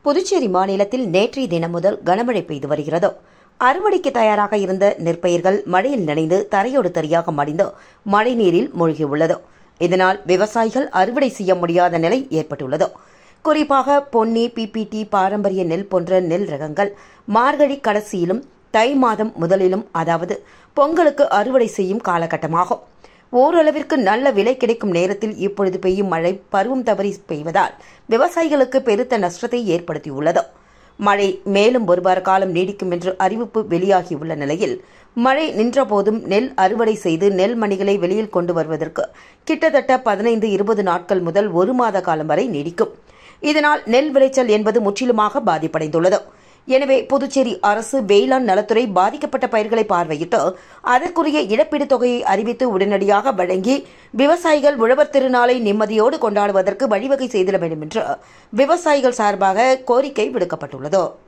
புதுச்சேரி மாநிலத்தில் நேற்றைய தினம் முதல் கனமழை பெய்து வருகிறது அறுவடைக்கு தயாராக இருந்த நெற்பயிர்கள் மழையில் நனைந்து தரையோடு தரையாக மடிந்து மழைநீரில் மூழ்கியுள்ளது இதனால் விவசாயிகள் அறுவடை செய்ய முடியாத நிலை ஏற்பட்டுள்ளது குறிப்பாக பொன்னி பிபிடி பாரம்பரிய நெல் போன்ற நெல் ரகங்கள் மார்கழி கடைசியிலும் தை மாதம் முதலிலும் அதாவது பொங்கலுக்கு அறுவடை செய்யும் காலகட்டமாகும் ஓரளவிற்கு நல்ல விலை கிடைக்கும் நேரத்தில் இப்பொழுது பெய்யும் மழை பருவம் தவறி பெய்வதால் விவசாயிகளுக்கு பெருத்த நஷ்டத்தை ஏற்படுத்தியுள்ளது மழை மேலும் ஒரு வார காலம் நீடிக்கும் என்று அறிவிப்பு வெளியாகியுள்ள நிலையில் மழை நின்றபோதும் நெல் அறுவடை செய்து நெல் மணிகளை வெளியில் கொண்டு வருவதற்கு கிட்டத்தட்ட பதினைந்து இருபது நாட்கள் முதல் ஒரு மாத காலம் வரை நீடிக்கும் இதனால் நெல் விளைச்சல் என்பது முற்றிலுமாக பாதிப்படைந்துள்ளது எனவே புதுச்சேரி அரசு வேளாண் நலத்துறை பாதிக்கப்பட்ட பயிர்களை பார்வையிட்டு அதற்குரிய இழப்பீடு தொகையை அறிவித்து உடனடியாக வழங்கி விவசாயிகள் உழவர் திருநாளை நிம்மதியோடு கொண்டாடுவதற்கு வழிவகை செய்திட வேண்டும் என்று விவசாயிகள் சார்பாக கோரிக்கை விடுக்கப்பட்டுள்ளது